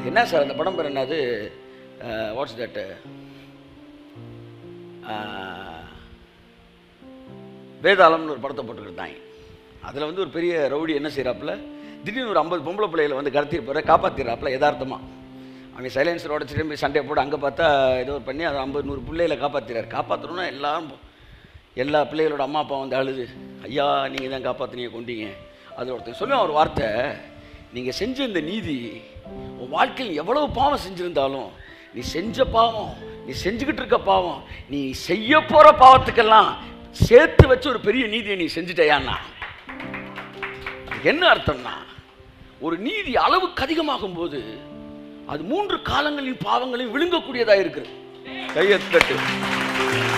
என்ன சார் அந்த படம் பேர் என்னது வாட்ஸ் தட் வேதாளம்னு ஒரு படத்தை போட்டுக்கிட்டாங்க அதில் வந்து ஒரு பெரிய ரவுடி என்ன செய்கிறாப்புல திடீர்னு ஒரு ஐம்பது பொம்பளை பிள்ளைகளை வந்து கடத்திருப்பாரு காப்பாற்றிடுறாப்புல யதார்த்தமாக அவன் சைலன்சரோட திரும்பி சண்டை போட்டு அங்கே பார்த்தா ஏதோ ஒரு பண்ணி அதை ஐம்பது நூறு பிள்ளைகளை காப்பாற்றிறாரு காப்பாற்றணும்னா எல்லாம் எல்லா பிள்ளைகளோட அம்மா அப்பா வந்து அழுது ஐயா நீங்கள் தான் காப்பாற்றினீங்க கொண்டீங்க அது ஒருத்தர் சொல்லுவேன் ஒரு வார்த்தை நீங்கள் செஞ்ச இந்த நீதி உன் வாழ்க்கையில் எவ்வளவு பாவம் செஞ்சுருந்தாலும் நீ செஞ்ச பாவம் நீ செஞ்சுக்கிட்டு இருக்க பாவம் நீ செய்ய போகிற பாவத்துக்கெல்லாம் சேர்த்து வச்சு ஒரு பெரிய நீதியை நீ செஞ்சுட்டேயான்னா அதுக்கு என்ன அர்த்தம்னா ஒரு நீதி அளவுக்கு அதிகமாகும் போது அது மூன்று காலங்களின் பாவங்களையும் விழுங்கக்கூடியதாக இருக்குது கையை தட்டு